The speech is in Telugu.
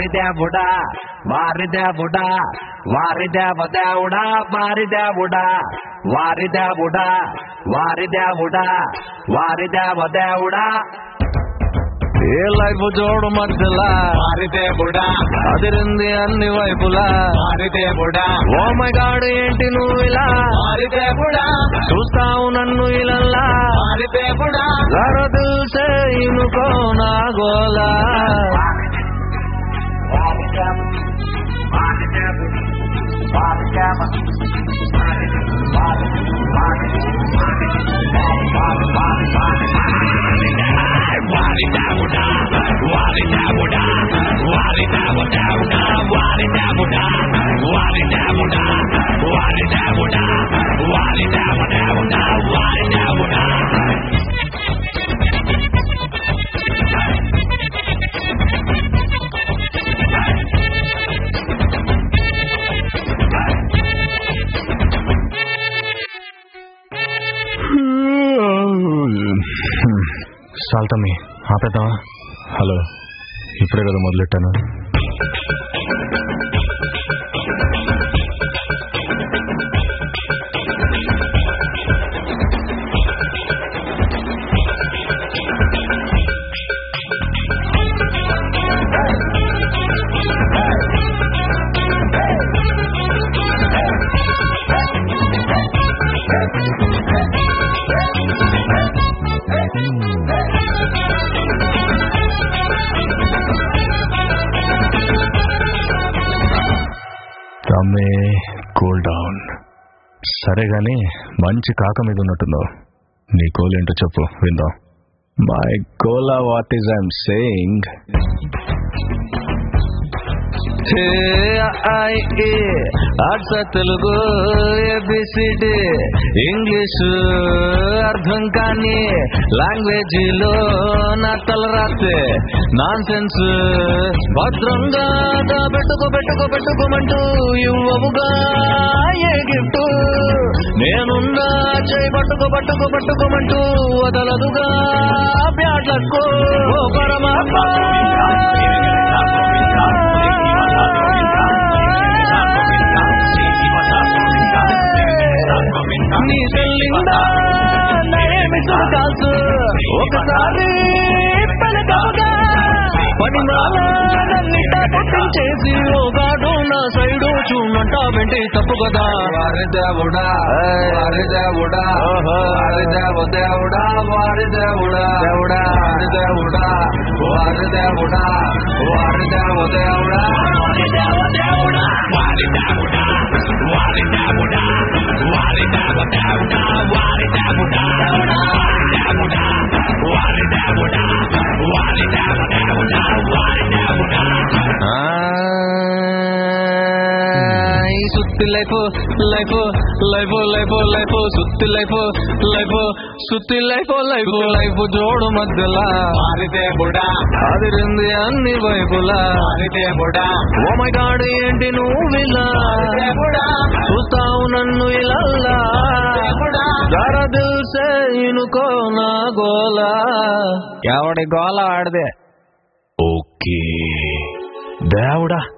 వారి దేవుడా వారి దేవుడా వారి దేవ దేవుడా వారి దేవుడా వారి దేవుడా వారి దేవుడా వారి దేవ దేవుడా ఏ లైఫ్ జోడు మధ్యలా వారి దేవుడా అదిరింది అన్ని వైపులా వారి దేవుడా ఓ మై గాడ్ ఏంటి నువ్వు ఇలా వారి దేవుడా చూస్తావు నన్ను ఇలల్లా వారి దేవుడా జర దిల్ సే ఇనుకో నా గోలా వారి దేవుడా వారి దేవుడా వారి దేవుడా వారి దేవుడా వారి దేవుడా వారి దేవుడా వారి దేవుడా వారి దేవుడా సాల్తమ్మి ఆపేద్దామా హలో ఇప్పుడే కదా మొదలెట్టాను తమ్మే కూల్ డౌన్ సరే గాని మంచి కాక మీద ఉన్నట్టున్నావు నీ గోల్ ఏంటో చెప్పు విందాం మై గోలా వాట్ ఈస్ ఐఎమ్ సేయింగ్ అర్స తెలుగు ఏబిసిడి ఇంగ్లీష్ అర్థం కాని లాంగ్వేజ్ లో నా తల రాస్తే నాన్ సెన్స్ భద్రంగా పెట్టుకో పెట్టుకో పెట్టుకోమంటూ ఇవ్వవుగా ఏ గిఫ్ట్ నేనున్నా చేయి పట్టుకో పట్టుకో పట్టుకోమంటూ వదలదుగా బ్యాట్లకు ఓ పరమాత్మ నీ చెల్లిందా నయమిసుడు కాసు ఒకసారి పలకవుగా పడిమాల నన్నిట పుట్టించేసి ఓగాడు నా సైడు చూడంట వెంటి తప్పు కదా వారి దేవుడా వారి దేవుడా వారి దేవ దేవుడా వారి దేవుడా దేవుడా వారి దేవుడా వారి దేవుడా వారి దేవ దేవుడా వారి దేవ దేవుడా వారి దేవుడా వారి దేవుడా వారి దేవ దేవుడా వారి దేవుడా దేవుడా వారి దేవుడా వారి దేవ దేవుడా వారి దేవుడా ఈ సుత్తి life life life life life సుత్తి లైఫ్ లైఫ్ సుత్తి లైఫ్ లైఫ్ లైఫ్ జోడు మధ్యలా వారి దేవుడా అదిరింది అన్ని వైపులా వారి దేవుడా ఓ మై గాడ్ ఏంటి నువ్విలా దేవుడా చూస్తావు నన్ను ఇలా దేవుడా జర దిల్ సే ఇనుకో నా గోలా ఎవడి గోల ఆడదే ఓకే దేవుడా